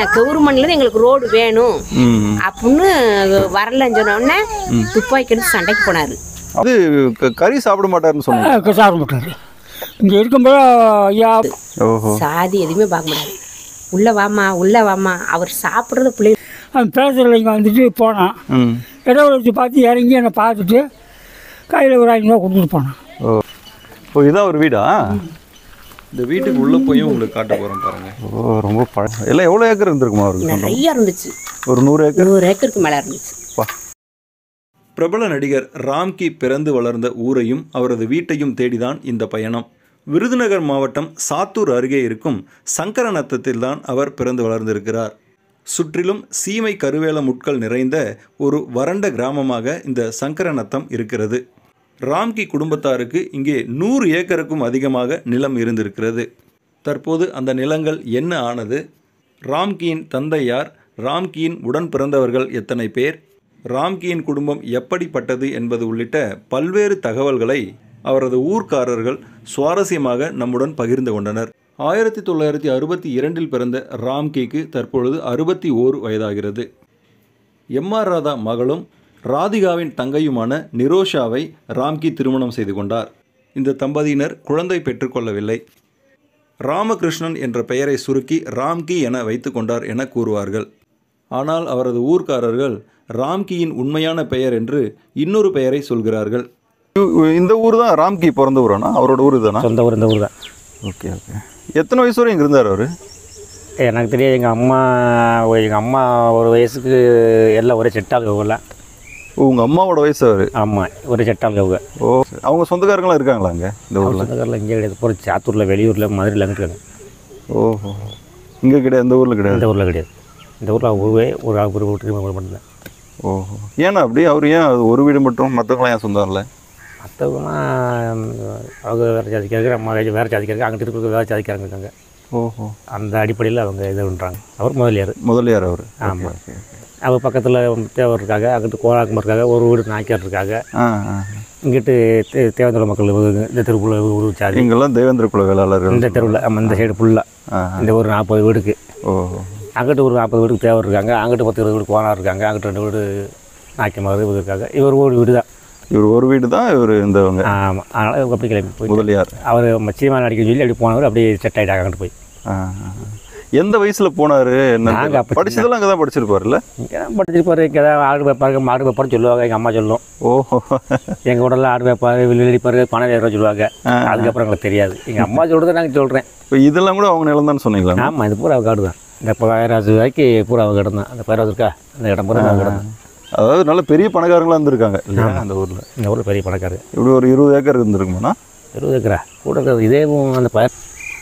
கவர்மெண்ட்ல எங்களுக்கு ரோடு வேணும் ம் அப்படின்னு வரலன்னு சொன்ன உடனே துப்பாக்கி எடுத்து சண்டைக்கு போனாரு அது க- கறி சாப்பிட மாட்டாருன்னு சொன்னாங்க சாப்பிட மாட்டார் இங்கே இருக்கும்போது ஐயா ஓஹோ சாதி எதுவுமே பார்க்க முடியாது உள்ள வாமா உள்ள வாமா அவர் சாப்பிட்றது பிள்ளை அந்த பேசுகிற இங்கே வந்துட்டு போனான் ம் இடவுல வச்சு பார்த்து இறங்கி என்னை பார்த்துட்டு கையில் ஒரு ஐநூறுவா கொடுத்துட்டு போனான் ஓ ஓ இதான் ஒரு வீடா இந்த வீட்டுக்கு உள்ள போய் உங்களுக்கு காட்ட போறோம் பாருங்க ஓ ரொம்ப பழம் எல்லாம் எவ்வளோ ஏக்கர் இருந்திருக்குமா அவருக்கு சொந்தம்? நிறைய இருந்துச்சு ஒரு நூறு ஏக்கர் நூறு ஏக்கருக்கு மேலே இருந்துச்சு பா பிரபல நடிகர் ராம்கி பிறந்து வளர்ந்த ஊரையும் அவரது வீட்டையும் தேடிதான் இந்த பயணம் விருதுநகர் மாவட்டம் சாத்தூர் அருகே இருக்கும் சங்கரநத்தத்தில்தான் அவர் பிறந்து வளர்ந்திருக்கிறார் சுற்றிலும் சீமை கருவேல முட்கள் நிறைந்த ஒரு வறண்ட கிராமமாக இந்த சங்கரநத்தம் இருக்கிறது ராம்கி குடும்பத்தாருக்கு இங்கே நூறு ஏக்கருக்கும் அதிகமாக நிலம் இருந்திருக்கிறது தற்போது அந்த நிலங்கள் என்ன ஆனது ராம்கியின் தந்தை யார் ராம்கியின் உடன் பிறந்தவர்கள் எத்தனை பேர் ராம்கியின் குடும்பம் எப்படிப்பட்டது என்பது உள்ளிட்ட பல்வேறு தகவல்களை அவரது ஊர்க்காரர்கள் சுவாரஸ்யமாக நம்முடன் பகிர்ந்து கொண்டனர் ஆயிரத்தி தொள்ளாயிரத்தி அறுபத்தி இரண்டில் பிறந்த ராம்கிக்கு தற்பொழுது அறுபத்தி ஓரு வயதாகிறது எம் ஆர் ராதா மகளும் ராதிகாவின் தங்கையுமான நிரோஷாவை ராம்கி திருமணம் செய்து கொண்டார் இந்த தம்பதியினர் குழந்தை பெற்றுக்கொள்ளவில்லை ராமகிருஷ்ணன் என்ற பெயரை சுருக்கி ராம்கி என வைத்துக்கொண்டார் என கூறுவார்கள் ஆனால் அவரது ஊர்க்காரர்கள் ராம்கியின் உண்மையான பெயர் என்று இன்னொரு பெயரை சொல்கிறார்கள் இ- இந்த ஊர் தான் ராம்கி பிறந்த ஊரானா அவரோட ஊர் தானா சொந்த ஊர் இந்த ஊர் தான் ஓகே ஓகே எத்தனை வயசு வரை இங்கே இருந்தார் அவர் எனக்கு தெரியாது எங்கள் அம்மா எங்கள் அம்மா ஒரு வயசுக்கு எல்லாம் ஒரே செட்டால் இவங்கெல்லாம் உங்கள் அம்மாவோட வயசு அவர் ஆமாம் ஒரே செட்டால் இவங்க ஓ அவங்க சொந்தக்காரங்களாம் இருக்காங்களா அங்கே இந்த ஊரில் சொந்தக்காரில் இங்கே கிடையாது போகிற சாத்தூரில் வெளியூரில் மதுரையில் இருக்காங்க ஓஹோ இங்கே கிடையாது இந்த ஊரில் கிடையாது இந்த ஊரில் கிடையாது இந்த ஊரில் ஒருவே ஒரு ஆள் ஒரு வீட்டுக்கு மட்டும்தான் ஓஹோ ஏன்னா அப்படி அவர் ஏன் அது ஒரு வீடு மட்டும் மற்றவங்களாம் ஏன் சொந்தம் இல்லை மற்றவங்களாம் அவங்க வேறு ஜாதிக்காரங்க நம்ம வேறு ஜாதிக்காரங்க அங்கிட்டு இருக்கிற வேறு ஜாதிக்காரங்க இருக்காங்க ஓஹோ அந்த அடிப்படையில் அவங்க இது பண்ணுறாங்க அவர் முதலியார் முதலியார் அவர் ஆமாம் அவர் பக்கத்தில் தேவர் இருக்காங்க அங்கிட்டு கோலாக்கம் இருக்காங்க ஒரு வீடு நாய்க்கார் இருக்காங்க ஆ ஆ இங்கிட்டு தே தேவேந்திர மக்கள் இவங்க இந்த தெருக்குள்ள ஒரு சாதி இங்கெல்லாம் தேவேந்திர குல வேளாளர்கள் இந்த தெருவில் ஆமாம் இந்த சைடு ஃபுல்லாக ஆ இந்த ஒரு நாற்பது வீடுக்கு ஓஹோ அங்கிட்டு ஒரு நாற்பது வீடுக்கு தேவர் இருக்காங்க அங்கிட்டு பத்து இருபது வீடு கோனார் இருக்காங்க அங்கிட்டு ரெண்டு வீடு நாய்க்கமார் இவங்க இருக்காங்க இவர் ஒரு வீடு தான் இவர் ஒரு வீடு தான் இவர் இந்தவங்க ஆமாம் அதனால் இவங்க அப்படி கிளம்பி போய் முதலியார் அவர் மச்சியமாக நடிக்க சொல்லி அப்படி போனவர் அப்படியே செட் ஆகிட்டாங்க அங்கிட்டு போய் ஆ, ஆ. எந்த வயசுல போனாரு என்ன நாங்க அப்ப படிச்சதெல்லாம் அங்கே தான் படிச்சிருப்பாருல்ல இங்கே தான் படிச்சிருப்பாரு இங்கே தான் ஆடு வைப்பாரு மாடு வைப்பாருன்னு சொல்லுவாங்க எங்கள் அம்மா சொல்லும் ஓஹோ எங்கள் உடலில் ஆடு வைப்பாரு வில்லு அடிப்பாரு பணம் ஏற சொல்லுவாங்க அதுக்கப்புறம் எங்களுக்கு தெரியாது எங்கள் அம்மா சொல்கிறத நாங்கள் சொல்கிறேன் இப்போ இதெல்லாம் கூட அவங்க நிலம் தான் சொன்னீங்களா ஆமாம் இது பூரா காடு தான் இந்த பயிராசு வரைக்கும் பூரா அவங்க இடம் தான் அந்த பயிராசு இருக்கா அந்த இடம் பூரா அவங்க இடம் தான் அதாவது நல்ல பெரிய பணக்காரங்களா இருந்திருக்காங்க இல்லையா அந்த ஊர்ல இந்த ஊரில் பெரிய பணக்காரு இப்படி ஒரு இருபது ஏக்கர் இருந்திருக்குமாண்ணா இருபது ஏக்கரா கூட இருக்கிறது இதே அந்த பயிர்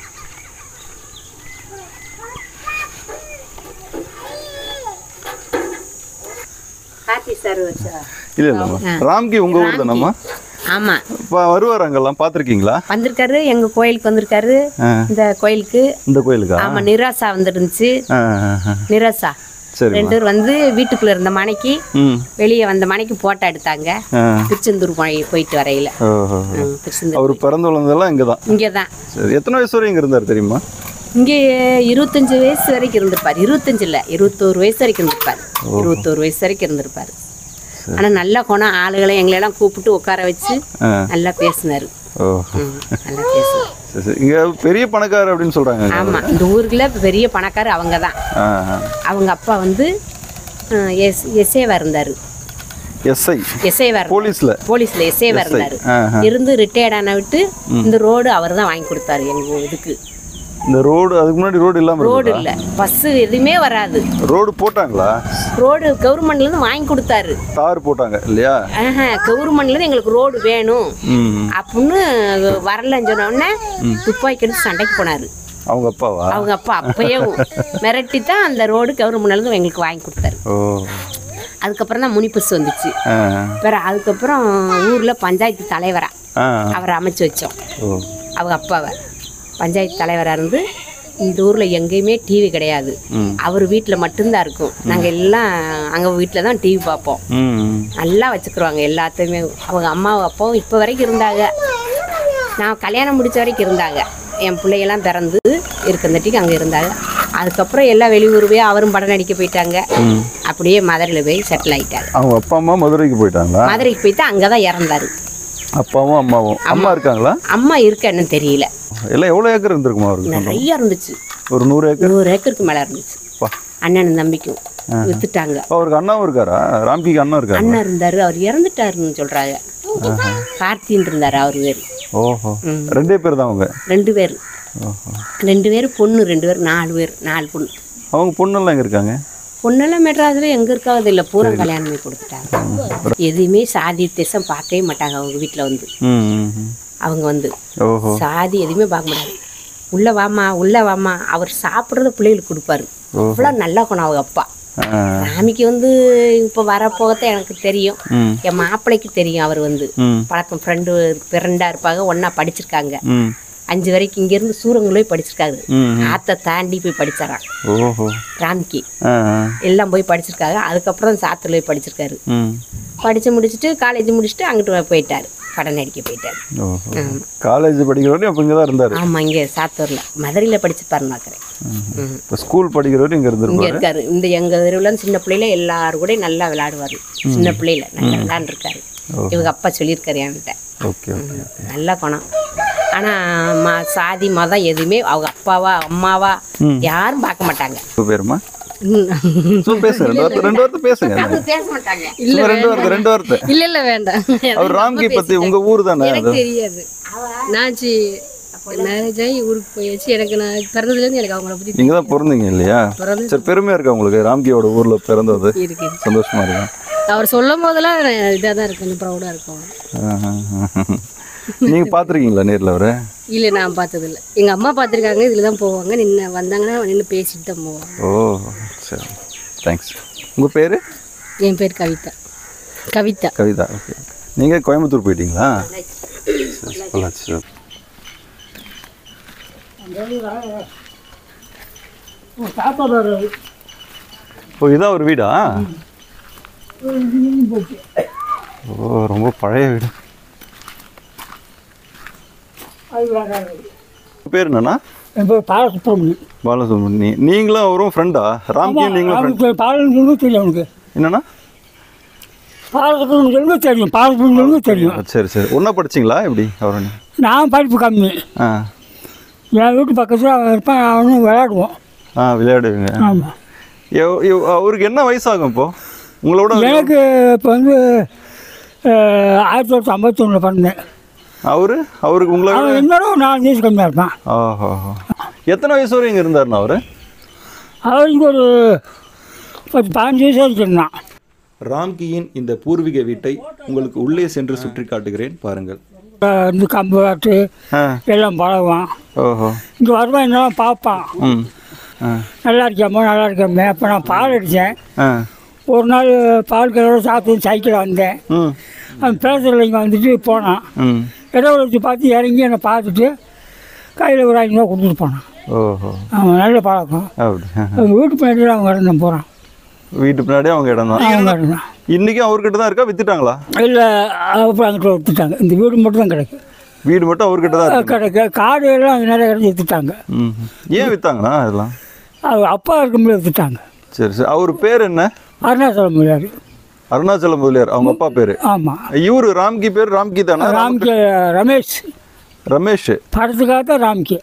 கார்த்தி சார் வச்சா இல்ல இல்லம்மா ராம்கி உங்க ஊர் தானம்மா ஆமா இப்போ வருவார் அங்கெல்லாம் பார்த்துருக்கீங்களா வந்திருக்காரு எங்க கோயிலுக்கு வந்திருக்காரு இந்த கோயிலுக்கு இந்த கோயிலுக்கா ஆமா நிராசா வந்துருந்துச்சு ஆ, ஆ, ஆ. நிராசா சரி ரெண்டு பேர் வந்து வீட்டுக்குள்ள இருந்த மனைக்கு ம் வெளியே வந்த மனைக்கு போட்டோ எடுத்தாங்க ஆ. திருச்செந்தூர் போய் போயிட்டு வரையில ஓஹோ ம், திருச்செந்தூர் அவர் பிறந்து வளர்ந்ததெல்லாம் இங்கே தான் இங்கே தான் சரி எத்தனை வயசு வரை இங்கே இருந்தார் தெரியுமா இங்கே இருபத்தஞ்சு வயசு வரைக்கும் இருந்திருப்பார் இருபத்தஞ்சு இல்லை இருபத்தோரு வயசு வரைக்கும் இருந்திருப்பார் இருபத்தோரு வயசு வரைக்கும் இருந்திருப்பார் ஆனால் நல்ல குணம் ஆளுகளை எங்களெல்லாம் கூப்பிட்டு உட்கார வச்சு ஆ. நல்லா பேசினாரு ஓ ம், நல்லா பேசினார் சரி சரி இங்கே பெரிய பணக்காரர் அப்படின்னு சொல்கிறாங்க ஆமாம் இந்த ஊருக்குள்ள பெரிய பணக்காரர் அவங்க தான் ஆ ஆ. அவங்க அப்பா வந்து அஹ், எஸ் எஸ்ஏவா இருந்தார் எஸ்ஐ எஸ்ஏவா போலீஸ்ல போலீஸில் எஸ்ஏவா இருந்தார் ஆ, இருந்து ரிட்டையர்ட் ஆன விட்டு இந்த ரோடு அவர் தான் வாங்கி கொடுத்தாரு எங்கள் இதுக்கு இந்த ரோடு அதுக்கு முன்னாடி ரோடு இல்லாமல் ரோடு இல்லை பஸ்ஸு எதுவுமே வராது ரோடு போட்டாங்களா ரோடு கவர்மெண்ட்லேருந்து வாங்கி கொடுத்தாரு தார் போட்டாங்க இல்லையா ஆஹா கவர்மெண்ட்லேருந்து எங்களுக்கு ரோடு வேணும் ம் அப்படின்னு வரலன்னு சொன்ன உடனே துப்பாக்கி எடுத்து சண்டைக்கு போனார் அவங்க அப்பாவா அவங்க அப்பா அப்பயே மிரட்டி தான் அந்த ரோடு கவர்மெண்ட்லேருந்து எங்களுக்கு வாங்கி கொடுத்தாரு ஓ அதுக்கப்புறம் தான் முனிபஸ் வந்துச்சு ஆ வேற அதுக்கப்புறம் ஊரில் பஞ்சாயத்து தலைவரா ஆ அவரை அமைச்சு வச்சோம் ஓ அவங்க அப்பாவை பஞ்சாயத்து தலைவராக இருந்து இந்த ஊரில் எங்கேயுமே டிவி கிடையாது அவர் வீட்டில் மட்டும்தான் இருக்கும் நாங்கள் எல்லாம் அங்கே வீட்டில் தான் டிவி பார்ப்போம் ம் நல்லா வச்சுக்கிருவாங்க எல்லாத்தையுமே அவங்க அம்மாவும் அப்பாவும் இப்போ வரைக்கும் இருந்தாங்க நான் கல்யாணம் முடிச்ச வரைக்கும் இருந்தாங்க என் பிள்ளையெல்லாம் பிறந்து இருக்கிறந்தட்டிக்கு அங்கே இருந்தாங்க அதுக்கப்புறம் எல்லாம் வெளியூர் போய் அவரும் படம் நடிக்க போயிட்டாங்க அப்படியே மதுரையில் போய் செட்டில் ஆயிட்டாங்க அவங்க அப்பா அம்மா மதுரைக்கு போயிட்டாங்களா மதுரைக்கு போயிட்டு அங்கே தான் இறந்தாரு அப்பாவும் அம்மாவும் அம்மா இருக்காங்களா அம்மா இருக்கான்னு தெரியல எல்லாம் எவ்வளோ ஏக்கர் இருந்திருக்குமா அவருக்கு சொந்தம்? நிறைய இருந்துச்சு ஒரு நூறு ஏக்கர் நூறு ஏக்கருக்கு மேலே இருந்துச்சு பா. அண்ணனும் தம்பிக்கும் வித்துட்டாங்க அப்ப அவருக்கு அண்ணாவும் இருக்காரா ராம்கிக்கு அண்ணா இருக்காரு அண்ணன் இருந்தாரு அவர் இறந்துட்டாருன்னு சொல்றாங்க கார்த்தின்னு இருந்தாரு அவர் பேர் ஓஹோ ரெண்டே பேர் தான் அவங்க ரெண்டு பேர் ஓஹோ ரெண்டு பேர் பொண்ணு ரெண்டு பேர் நாலு பேர் நாலு பொண்ணு அவங்க பொண்ணெல்லாம் எங்கே இருக்காங்க பொண்ணெல்லாம் மெட்ராஸில் எங்கே இருக்காது இல்லை பூரா கல்யாணமே கொடுத்துட்டாங்க எதுவுமே சாதி தேசம் பார்க்கவே மாட்டாங்க அவங்க வீட்டில் வந்து ம் ம், ம். அவங்க வந்து ஓஹோ சாதி எதுவுமே பார்க்க மாட்டாங்க உள்ள வாமா உள்ள வாமா அவர் சாப்பிட்றத பிள்ளைகளுக்கு கொடுப்பாரு அவ்வளோ நல்லா குணம் அவங்க அப்பா ஆ, சாமிக்கு வந்து இப்போ வரப்போகத்தான் எனக்கு தெரியும் ம் என் மாப்பிள்ளைக்கு தெரியும் அவர் வந்து ம் பழக்கம் ஃப்ரெண்டு ஃப்ரெண்டாக இருப்பாங்க ஒன்றா படிச்சிருக்காங்க ம் அஞ்சு வரைக்கும் இங்கேருந்து சூரங்குள்ள போய் படிச்சிருக்காரு ம் ஆத்தை தாண்டி போய் படிச்சாராம் ஓஹோ ராம்கி ஆ ஆ. எல்லாம் போய் படிச்சிருக்காங்க அதுக்கப்புறம் சாத்துல போய் படிச்சிருக்காரு ம் படித்து முடிச்சுட்டு காலேஜ் முடிச்சுட்டு அங்கிட்டு போயிட்டார் படம் நடிக்க போயிட்டார் ஓஹோ காலேஜ் படிக்கிற வரையும் அப்போ இங்கே தான் இருந்தார் ஆமாம் இங்கே சாத்தூரில் மதுரையில் படிச்சுப்பாரு பார்க்குறேன் ம் இப்போ ஸ்கூல் படிக்கிற வரையும் இங்கே இங்கே இருந்திருப்பாரு இருக்காரு இந்த எங்கள் தெருவில் சின்ன பிள்ளையில எல்லாரும் கூட நல்லா விளையாடுவார் சின்ன பிள்ளையில நல்லா விளையாண்டுருக்காரு இவங்க அப்பா சொல்லியிருக்காரு என்கிட்ட ஓகே ஓகே நல்ல குணம் ஆனால் மா சாதி மதம் எதுவுமே அவங்க அப்பாவா அம்மாவா யாரும் பார்க்க மாட்டாங்க உங்கள் பேருமா ம். சும்மா பேசுங்க ரெண்டு வார்த்தை ரெண்டு வார்த்தை பேசுங்க அது பேச மாட்டாங்க சும்மா ரெண்டு வார்த்தை ரெண்டு வார்த்தை இல்ல இல்ல வேண்டாம் அவர் ராம்கி பத்தி உங்க ஊர் தானே அது தெரியாது நாச்சு மேரேஜ் ஆகி ஊருக்கு போயாச்சு எனக்கு நான் பிறந்ததுல இருந்து எனக்கு அவங்கள பத்தி நீங்க தான் பிறந்தீங்க இல்லையா சரி பெருமையா இருக்கா உங்களுக்கு ராம்கியோட ஊர்ல பிறந்தது இருக்கு சந்தோஷமா இருக்கா அவர் சொல்லும் போதெல்லாம் இதாக தான் இருக்கும் கொஞ்சம் ப்ரௌடாக இருக்கும் ஆஹா. நீங்க பாத்திருக்கீங்களா நேர்ல அவரை இல்லை நான் பார்த்தது இல்லை எங்கள் அம்மா பார்த்துருக்காங்க இதில் தான் போவாங்க நின்று வந்தாங்கன்னா நின்று பேசிட்டு தான் போவாங்க ஓ சரி தேங்க்ஸ் உங்க பேரு என் பேர் கவிதா கவிதா கவிதா ஓகே நீங்க கோயம்புத்தூர் போயிட்டீங்களா சரி, பொள்ளாச்சி சரி. சாப்பாடு ஓ இதான் ஒரு வீடா ஓ ரொம்ப பழைய வீடு உங்க பேர் என்னண்ணா என் பேர் பாலசுப்ரமணியம் பாலசுப்ரமணி நீங்களும் அவரும் ஃப்ரெண்டா ராம்கியும் நீங்களும் ஃப்ரெண்ட் அவனுக்கு பாலசுப்ரமணியம் தெரியும் அவனுக்கு என்னண்ணா பாலசுப்ரமணியம் தெரியும் பாலசுப்ரமணியம் தெரியும் சரி சரி ஒன்றா படிச்சிங்களா எப்படி அவரை நீ? நான் படிப்பு கம்மி ஆ என் வீட்டு பக்கத்தில் அவன் இருப்பான் அவனும் விளையாடுவோம் ஆ விளையாடுவீங்க ஆமாம் எவ்- எவ்- அவருக்கு என்ன வயசாகும் இப்போ உங்களோட எனக்கு இப்போ வந்து அஹ், ஆயிரத்தி தொள்ளாயிரத்தி ஐம்பத்தொன்னில் பிறந்தேன் அவரு அவருக்கு உங்களை அவன் என்னோட ஒரு நாலு வயசு கம்மியாக இருப்பான் ஓஹோ எத்தனை வயசு வரை இங்கே இருந்தாருண்ணா அவரு அவனுக்கு ஒரு பத்து பதினஞ்சு வயசு வரைக்கும் இருந்தான் ராம்கியின் இந்த பூர்வீக வீட்டை உங்களுக்கு உள்ளே சென்று சுற்றி காட்டுகிறேன் பாருங்கள் அஹ், இந்த கம்பு வாட்டு ஆ எல்லாம் பழகுவான் ஓஹோ இங்கே வருவான் என்னெல்லாம் பார்ப்பான் ம் ஆ நல்லா இருக்காமோ நல்லா இருக்காமே அப்போ நான் பால் அடித்தேன் ஆ ஒரு நாள் பால் கலரோட சாப்பிட்டு சைக்கிள் வந்தேன் ம் அவன் பேசுகிற இங்கே வந்துட்டு போனான் ம் இடம் வச்சு பார்த்து இறங்கி என்னை பார்த்துட்டு கையில் ஒரு ஐநூறுவா கொடுத்துட்டு போனான் ஓஹோ அவன் நல்ல பழக்கம் அப்படி ஆ. அவங்க வீட்டு பின்னாடி அவங்க இடம் போகிறான் வீட்டு பின்னாடி அவங்க இடம் தான் அவங்க இடம் இன்றைக்கும் அவர்கிட்ட தான் இருக்கா வித்துட்டாங்களா இல்லை அப்புறம் அங்கிட்ட வித்துட்டாங்க இந்த வீடு மட்டும் தான் கிடைக்கும் வீடு மட்டும் அவர்கிட்ட தான் இருக்கு கிடைக்க காடு எல்லாம் அங்கே நிறைய கிடைச்சி வித்துட்டாங்க ம் ஏன் வித்தாங்கண்ணா இதெல்லாம் அவங்க அப்பா இருக்கும்போது வித்துட்டாங்க சரி சரி அவர் பேர் என்ன அருணாச்சலம் முடியாது அருணாச்சல முதலியார் அவங்க அப்பா பேர் ஆமாம் இவரு ராம்கி பேர் ராம்கி தானே ராம்கே ரமேஷ் ரமேஷ் படத்துக்காக தான் ராம்கே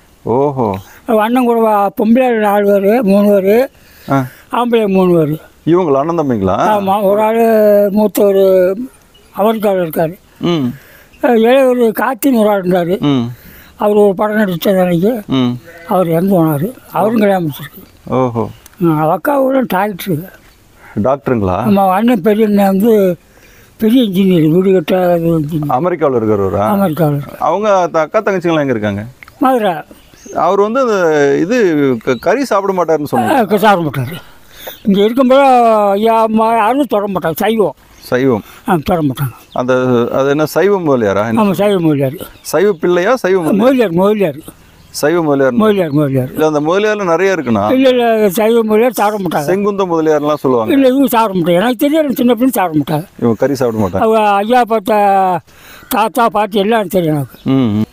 ஓஹோ அண்ணன் கூட வா- பொம்பளை நாலு பேர் மூணு பேர் ஆ ஆம்பளை மூணு பேர் இவங்களா அண்ணன் தம்பிங்களா ஆமாம் ஒரு ஆள் மூத்தவர் அமெரிக்காவில் இருக்கார் ம் இளையவர் காத்தின்னு ஒரு ஆள் இருந்தார் ம் அவர் ஒரு படம் நடித்த அன்னைக்கு ம் அவர் இறந்து போனார் அவரும் கல்யாணம் முடிச்சிருக்கு ஓஹோ அக்காவோட டாக்டரு டாக்டருங்களா நம்ம அண்ணன் பெரிய அண்ணன் வந்து பெரிய இன்ஜினியர் வீடு கட்ட இன்ஜினியர் அமெரிக்காவில் இருக்கிறவரா அமெரிக்காவில் அவங்க த- அக்கா தங்கச்சிங்களாம் எங்கே இருக்காங்க மதுரை அவர் வந்து அந்த இது க- கறி சாப்பிட மாட்டாருன்னு சொன்னாங்க சாப்பிட மாட்டார் இங்கே இருக்கும்போது ஐயா அம்மா யாரும் தொட மாட்டாங்க சைவம் சைவம் ஆ தொட மாட்டாங்க அந்த அது என்ன சைவ முதலியாரா என்ன? ஆமாம் சைவ முதலியார் சைவ பிள்ளையா சைவ முதலியார்? முதலியார் முதலியார் சைவ முதலியார் முதலியார் முதலியார் இல்லை அந்த முதலியார்ல நிறைய இருக்குண்ணா இல்லை இல்லை சைவ முதலியார் சாப்பிட மாட்டாங்க செங்குந்த முதலியார்லாம் சொல்லுவாங்க இல்லை இவங்க சாப்பிட மாட்டாங்க எனக்கு தெரியும் சின்ன பிள்ளை சாப்பிட மாட்டாங்க இவங்க கறி சாப்பிட மாட்டாங்க அவங்க ஐயா பார்த்த தாத்தா பாட்டி எல்லாம் தெரியும் எனக்கு ம் ம்.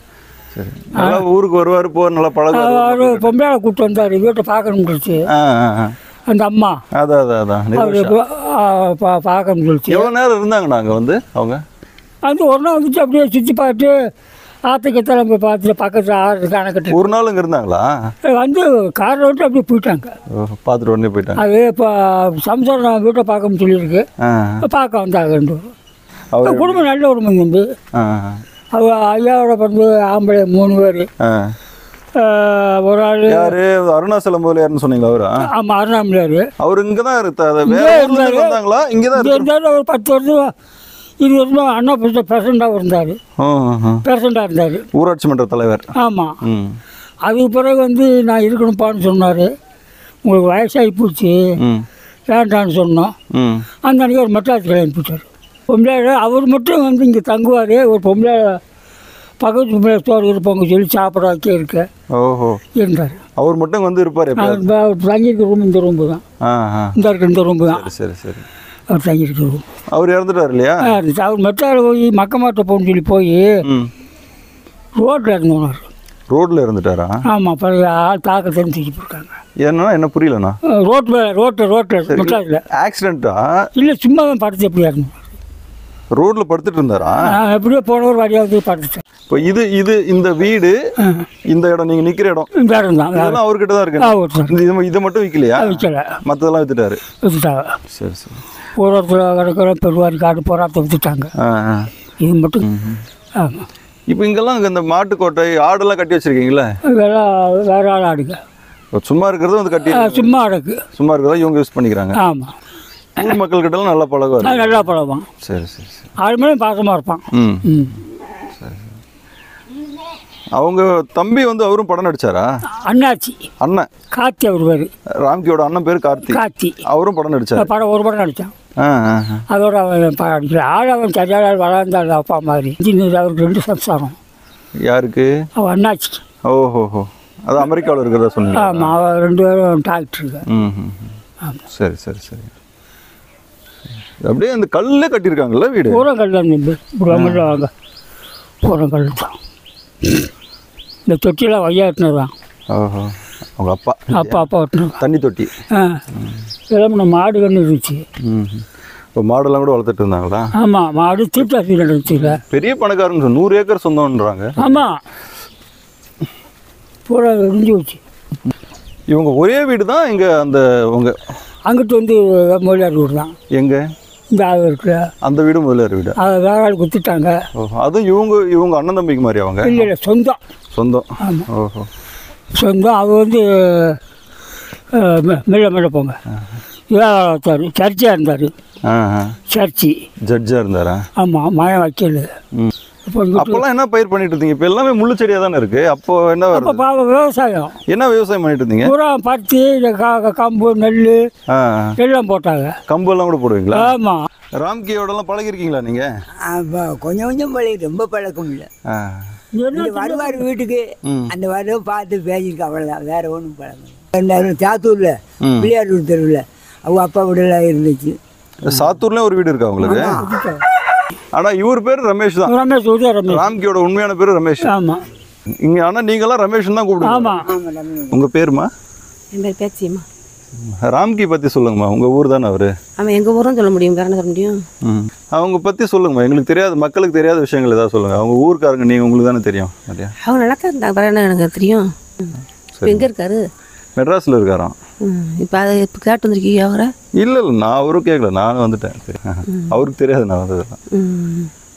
சரி நல்லா ஊருக்கு வருவார் போவார் நல்லா பழகுவார் அவர் பொம்பளை கூப்பிட்டு வந்தார் வீட்டை பார்க்கணும்னு ஆ ஆ ஆ அந்த அம்மா அதான் அதான் அதான் அவர் நிர்மஷா. பார்க்கணும்னு சொல்லிச்சு எவ்வளோ நேரம் இருந்தாங்கண்ணா அங்கே வந்து அவங்க வந்து ஒரு நாள் வந்துட்டு அப்படியே சுற்றி பார்த்து ஆற்றுக்கு கிளம்பி பார்த்துட்டு பக்கத்தில் ஆறு கணக்கிட்டு ஒரு நாள் இங்கே இருந்தாங்களா வந்து காரில் விட்டு அப்படியே போயிட்டாங்க ஓ, பார்த்துட்டு உடனே போயிட்டாங்க அது இப்போ சம்சாரம் நான் வீட்டை பார்க்கணும்னு சொல்லியிருக்கு ஆ பார்க்க வந்தாங்க அவர் குடும்பம் நல்ல குடும்பம் தம்பி ஆ அவ ஐயாவோட பிறந்து ஆம்பளை மூணு பேர் ஆ ஒரு ஆள் யாரு அருணாச்சலம் முதலியார்னு சொன்னீங்களா அவரா ஆமாம் அருணாமலையார் அவர் இங்கே தான் இருக்காரு வேற இங்கே ஊர்ல இருந்தாரு. இருந்து வந்தாங்களா இங்கே தான் இங்கே இருந்தாலும் ஒரு பத்து வருஷம் இருபது வருஷம் அண்ணா பிரச பிரசண்டாக இருந்தார் இருக்காரு பிரசண்டாக இருந்தார் ஊராட்சி மன்ற தலைவர் ஆமாம் ம் அதுக்கு பிறகு வந்து நான் இருக்கணும்ப்பான்னு சொன்னார் உங்களுக்கு வயசாகி போச்சு ம் வேண்டான்னு சொன்னோம் ம் அந்த அன்றைக்கி ஒரு மெட்ராஸ் கல்யாணம் போயிட்டார் பொம்பளை அவர் மட்டும் வந்து இங்கே தங்குவார் ஒரு பொம்பளை பக்கத்து பொம்பளை சோறு இருப்பாங்க சொல்லி சாப்பிட வைக்க இருக்க ஓஹோ இருந்தார் அவர் மட்டும் வந்து இருப்பார் எப்போ அவர் அவர் தங்கியிருக்க ரூம் இந்த ரூம்பு தான் ஆ ஆ இந்த இருக்க இந்த ரூம்பு தான் சரி சரி சரி அவர் தங்கியிருக்க ரூம் அவர் இறந்துட்டார் இல்லையா இருந்துச்சு அவர் மெட்ராவில் போய் மக்கமாட்ட போகணும்னு சொல்லி போய் ம் ரோட்டில் இருந்தோனார் ரோட்டில் இருந்துட்டாரா ஆமாம் பிறகு ஆள் தாக்கத்தையும் தூக்கி போயிருக்காங்க ஏன்னா என்ன புரியலண்ணா ரோட்டு மேலே ரோட்டு ரோட்டில் மெட்ராஸில் ஆக்சிடென்ட்டா இல்லை சும்மா தான் படுத்து எப்படியா இருந்தோம் ரோட்ல படுத்துட்டு இருந்தாரா நான் எப்படியோ போனவர் வழியாவது படுத்துட்டேன் இப்போ இது இது இந்த வீடு இந்த இடம் நீங்க நிக்கிற இடம் இந்த இடம் தான் இதெல்லாம் அவர்கிட்ட தான் இருக்கு ஆ ஓட்டு இந்த இது இதை மட்டும் விற்கலையா விற்கல மற்றதெல்லாம் வித்துட்டாரு விற்றுட்டாங்க சரி சரி ஒரு ஒருத்தர் கிடக்கிற பெருவாரி காடு போராட்ட விற்றுட்டாங்க ஆ ஆ இது மட்டும் ஆமாம் இப்போ இங்கெல்லாம் அங்க இந்த மாட்டுக்கோட்டை ஆடெல்லாம் கட்டி வச்சிருக்கீங்களா இதெல்லாம் வேற ஆள் ஆடுங்க இப்போ சும்மா இருக்கிறது வந்து கட்டி ஆ, சும்மா அடக்கு சும்மா இருக்கிறதா இவங்க யூஸ் பண்ணிக்கிறாங்க ஆமாம் ஊர் மக்கள் கிட்டலாம் நல்லா பழகுவார் அது நல்லா பழவான் சரி சரி சரி ஆள் மேலே பாசமாக இருப்பான் ம் ம் அவங்க தம்பி வந்து அவரும் படம் நடிச்சாரா அண்ணாச்சி அண்ணன் காத்தி அவர் பேர் ராம்கியோட அண்ணன் பேர் கார்த்தி காத்தி அவரும் படம் நடிச்சார் படம் ஒரு படம் நடித்தான் ஆ ஆ ஆ. அதோட அவன் படம் நடிக்கல ஆள் அவன் சரியான ஆள் வளர்ந்தாள் அப்பா மாதிரி இன்ஜினியர் அவருக்கு ரெண்டு சம்சாரம் யாருக்கு அவன் அண்ணாச்சி ஓஹோஹோ அது அமெரிக்காவில் இருக்கிறதா சொன்னீங்க ஆமாம் அவன் ரெண்டு பேரும் டாக்டருக்கு ம் ம், ம். சரி சரி சரி அப்படியே அந்த கல்லே கட்டியிருக்காங்கல்ல வீடு பூரங்கல் தான் தம்பி பூரங்கல் வாங்க பூரங்கல் தான் இந்த தொட்டியெல்லாம் வையாட்டினது தான் ஓஹோ அவங்க அப்பா அப்பா அப்பா ஓட்டினது தண்ணி தொட்டி ஆ கிளம்புன மாடு கன்று இருந்துச்சு ம் இப்போ மாடெல்லாம் கூட வளர்த்துட்டு இருந்தாங்களா ஆமாம் மாடு தீட்டாசி நடந்துச்சுல பெரிய பணக்காரங்க சொன்ன நூறு ஏக்கர் சொந்தம்ன்றாங்க ஆமாம் பூரா இடிஞ்சு வச்சு இவங்க ஒரே வீடு தான் இங்கே அந்த உங்க அங்கிட்டு வந்து மொழியார் வீடு தான் எங்க இந்த ஆள் இருக்கு அந்த வீடு முதலியார் வீடு அதை வேற ஆள் குத்திட்டாங்க ஓஹோ அதுவும் இவங்க இவங்க அண்ணன் தம்பிக்கு மாதிரி அவங்க இல்லை இல்லை சொந்தம் சொந்தம் ஓஹோ சொந்தம் அவர் வந்து அஹ், மெ- மெல்ல மெல்ல போங்க வியாபாரத்தார் சர்ச்சியாக இருந்தார் ஆ ஆ சர்ச்சி ஜட்ஜாக இருந்தாரா ஆமாம் மழை வைக்கல ம் இப்போ இங்கிட்டு அப்போல்லாம் என்ன பயிர் பண்ணிட்டு இருந்தீங்க இப்போ எல்லாமே முள்ளு செடியாக தானே இருக்கு அப்போ என்ன அப்போ வருது பாவம் விவசாயம் என்ன விவசாயம் பண்ணிட்டு இருந்தீங்க பூரா பருத்தி இந்த கா- கம்பு நெல் ஆ ஆ. எல்லாம் போட்டாங்க கம்பு எல்லாம் கூட போடுவீங்களா ஆமாம் ராம்கியோடலாம் பழகிருக்கீங்களா நீங்க அப்போ கொஞ்சம் கொஞ்சம் பழகி ரொம்ப பழக்கம் இல்லை ஆ இந்த வருவார் வீட்டுக்கு ம். அந்த வரவை பார்த்து பேசியிருக்க அவ்வளோதான் வேற ஒன்றும் பழக்கம் ரெண்டாயிரம் சாத்தூரில் ம். பிள்ளையார் தெருவில் அவங்க அப்பா வீடெல்லாம் இருந்துச்சு சாத்தூர்லயும் ஒரு வீடு இருக்கா உங்களுக்கு ஆனா இவர் பேர் ரமேஷ் தான் ரமேஷ் உதய ரமேஷ் ராம்கியோட உண்மையான பேர் ரமேஷ் ஆமாம் இங்க ஆனா நீங்களாம் ரமேஷ் தான் கூப்பிடுங்க ஆமாம் உங்க பேருமா என் பேர் பேச்சியம்மா ராம்கி பத்தி சொல்லுங்கம்மா உங்க ஊர் தானே அவரு ஆமாம் எங்கள் ஊரும் சொல்ல முடியும் வேற என்ன சொல்ல முடியும் ம். அவங்க பத்தி சொல்லுங்கம்மா எங்களுக்கு தெரியாத மக்களுக்கு தெரியாத விஷயங்கள் ஏதாவது சொல்லுங்க அவங்க ஊருக்காரங்க நீங்க உங்களுக்கு தானே தெரியும் நிறையா அவங்க நல்லா தான் இருந்தாங்க வேற என்ன எனக்கு தெரியும் இப்போ எங்கே இருக்காரு மெட்ராஸ்ல இருக்காராம் இப்போ அதை இப்போ கேட்டு வந்திருக்கீங்க அவரை இல்ல இல்ல நான் அவரும் கேட்கல நானும் வந்துட்டேன் சரி. அவருக்கு தெரியாது நான் வந்ததெல்லாம் ம்